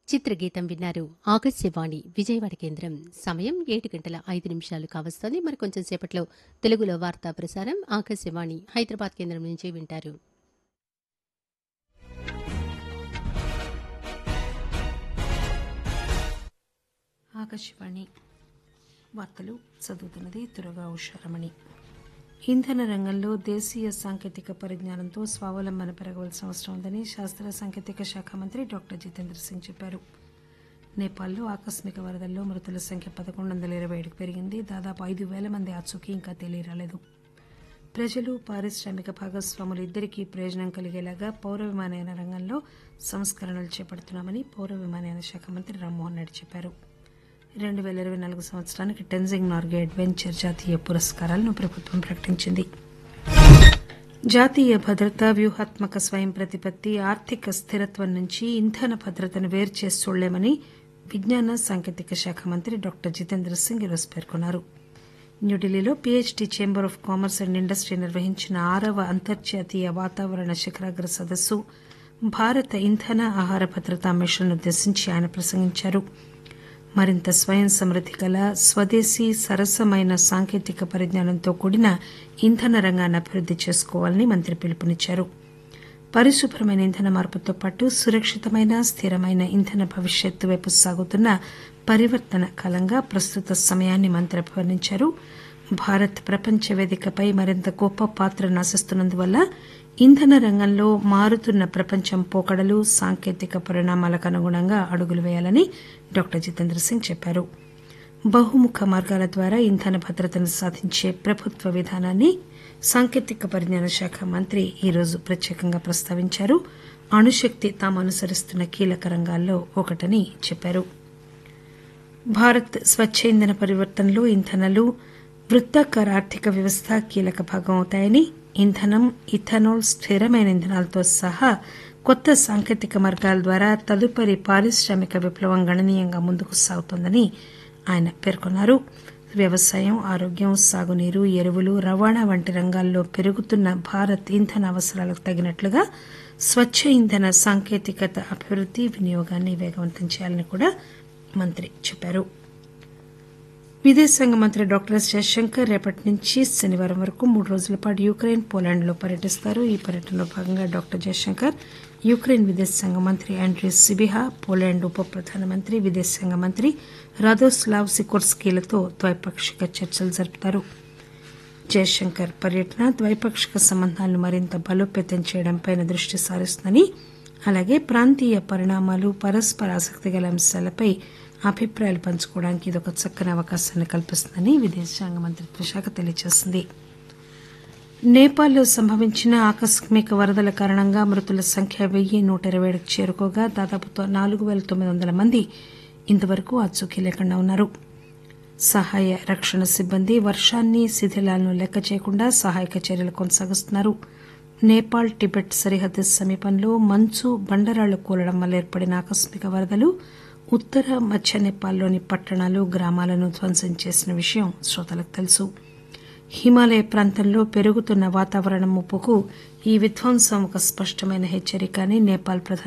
చిత్రగీతం విన్నారు ఆకాశవాణి విజయవాడ కేంద్రం సమయం ఏడు గంటల ఐదు నిమిషాలు కావస్తోంది మరి కొంచెం సేపట్లో తెలుగులో వార్తా ప్రసారం ఆకాశవాణి హైదరాబాద్ కేంద్రం నుంచి వింటారు ఆకాశవాణి వార్తలు చదువుతున్నది తురగా ఉషారమణి ఇంధన రంగంలో దేశీయ సాంకేతిక పరిజ్ఞానంతో స్వావలంబన పెరగవలసిన అవసరం ఉందని శాస్త్ర సాంకేతిక శాఖ మంత్రి డాక్టర్ జితేంద్ర సింగ్ చెప్పారు నేపాల్లో ఆకస్మిక వరదల్లో మృతుల సంఖ్య పదకొండు వందల ఇరవై ఏడుకు పెరిగింది దాదాపు ఐదు వేల మంది ఆచూకీ ఇంకా తెలియరాలేదు ప్రజలు పారిశ్రామిక భాగస్వాములు ఇద్దరికీ ప్రయోజనం కలిగేలాగా పౌర విమానయాన రంగంలో సంస్కరణలు చేపడుతున్నామని పౌర విమానయాన శాఖ మంత్రి రామ్మోహన్ నాయుడు చెప్పారు రెండు వేల ఇరవై నాలుగు సంవత్సరానికి టెన్జింగ్ నార్గే అడ్వెంచర్ జాతీయ పురస్కారాలను ప్రభుత్వం ప్రకటించింది జాతీయ భద్రత వ్యూహాత్మక స్వయం ప్రతిపత్తి ఆర్థిక స్థిరత్వం నుంచి ఇంధన భద్రతను వేరు చేసి చూడలేమని విజ్ఞాన సాంకేతిక శాఖ మంత్రి డాక్టర్ జితేంద్ర సింగ్ ఈరోజు పేర్కొన్నారు న్యూఢిల్లీలో PHD chamber of commerce and industry నిర్వహించిన ఆరవ అంతర్జాతీయ వాతావరణ శిఖరాగ్ర సదస్సు భారత ఇంధన ఆహార భద్రతా మిషన్ ఉద్దేశించి ఆయన ప్రసంగించారు మరింత స్వయం సమృద్ది గల స్వదేశీ సరసమైన సాంకేతిక పరిజ్ఞానంతో కూడిన ఇంధన రంగాన్ని అభివృద్ది చేసుకోవాలని మంత్రి పిలుపునిచ్చారు పరిశుభ్రమైన ఇంధన మార్పుతో పాటు సురక్షితమైన స్థిరమైన ఇంధన భవిష్యత్తు వైపు సాగుతున్న పరివర్తన కాలంగా ప్రస్తుత సమయాన్ని మంత్రి అభివర్ణించారు భారత్ ప్రపంచ వేదికపై మరింత గొప్ప పాత్రను ఆశిస్తున్నందువల్ల ఇంధన రంగంలో మారుతున్న ప్రపంచం పోకడలు సాంకేతిక పరిణామాలకు అనుగుణంగా అడుగులు వేయాలని డాక్టర్ జితేంద్ర సింగ్ చెప్పారు బహుముఖ మార్గాల ద్వారా ఇంధన భద్రతను సాధించే ప్రభుత్వ విధానాన్ని సాంకేతిక పరిజ్ఞాన శాఖ మంత్రి ఈరోజు ప్రత్యేకంగా ప్రస్తావించారు అణుశక్తి తాము అనుసరిస్తున్న కీలక రంగాల్లో ఒకటని చెప్పారు భారత్ స్వచ్ఛ ఇంధన పరివర్తనలో ఇంధనాలు వృత్తాకార ఆర్థిక వ్యవస్థ కీలక భాగం అవుతాయని ఇంధనం ఇథనాల్ స్థిరమైన ఇంధనాలతో సహా కొత్త సాంకేతిక మార్గాల ద్వారా తదుపరి పారిశ్రామిక విప్లవం గణనీయంగా ముందుకు సాగుతోందని ఆయన పేర్కొన్నారు వ్యవసాయం ఆరోగ్యం సాగునీరు ఎరువులు రవాణా వంటి రంగాల్లో పెరుగుతున్న భారత్ ఇంధన అవసరాలకు తగినట్లుగా స్వచ్ఛ ఇంధన సాంకేతికత అభివృద్ది వినియోగాన్ని వేగవంతం చేయాలని కూడా మంత్రి చెప్పారు విదేశాంగ మంత్రి డాక్టర్ ఎస్ జయశంకర్ రేపటి నుంచి శనివారం వరకు మూడు రోజుల పాటు యుక్రెయిన్ పోలాండ్ లో పర్యటిస్తారు ఈ పర్యటనలో భాగంగా డాక్టర్ జయశంకర్ యుక్రెయిన్ విదేశాంగ మంత్రి ఆండ్రీ సిబిహా పోలాండ్ ఉప ప్రధానమంత్రి విదేశాంగ మంత్రి రాదోస్లావ్ సికోర్స్కీలతో ద్వైపాక్షిక చర్చలు జరుపుతారు జయశంకర్ పర్యటన ద్వైపాక్షిక సంబంధాలను మరింత బలోపేతం చేయడంపై దృష్టి సారిస్తుందని అలాగే ప్రాంతీయ పరిణామాలు పరస్పర ఆసక్తి గల అంశాలపై అభిప్రాయాలు పంచుకోవడానికి ఇదొక చక్కని అవకాశాన్ని కల్పిస్తుందని విదేశాంగ మంత్రిత్వ శాఖ తెలియజేసింది నేపాల్లో సంభవించిన ఆకస్మిక వరదల కారణంగా మృతుల సంఖ్య వెయ్యి నూట ఇరవై ఏడుకు చేరుకోగా దాదాపు నాలుగు పేల తొమ్మిది వందల మంది ఇంతవరకు ఆచూకీ లేకుండా ఉన్నారు సహాయ రక్షణ సిబ్బంది వర్షాన్ని శిథిలాలను లెక్క చేయకుండా సహాయక చర్యలు కొనసాగిస్తున్నారు నేపాల్ టిబెట్ సరిహద్దు సమీపంలో మంచు బండరాళ్లు కూలడం వల్ల ఏర్పడిన ఆకస్మిక వరదలు ఉత్తర మధ్య నేపాల్లోని పట్టణాలు గ్రామాలను ధ్వంసం చేసిన విషయం శ్రోతలకు తెలుసు హిమాలయ ప్రాంతంలో పెరుగుతున్న వాతావరణ ముప్పుకు ఈ విధ్వంసం ఒక స్పష్టమైన హెచ్చరిక అని నేపాల్ ప్రధాన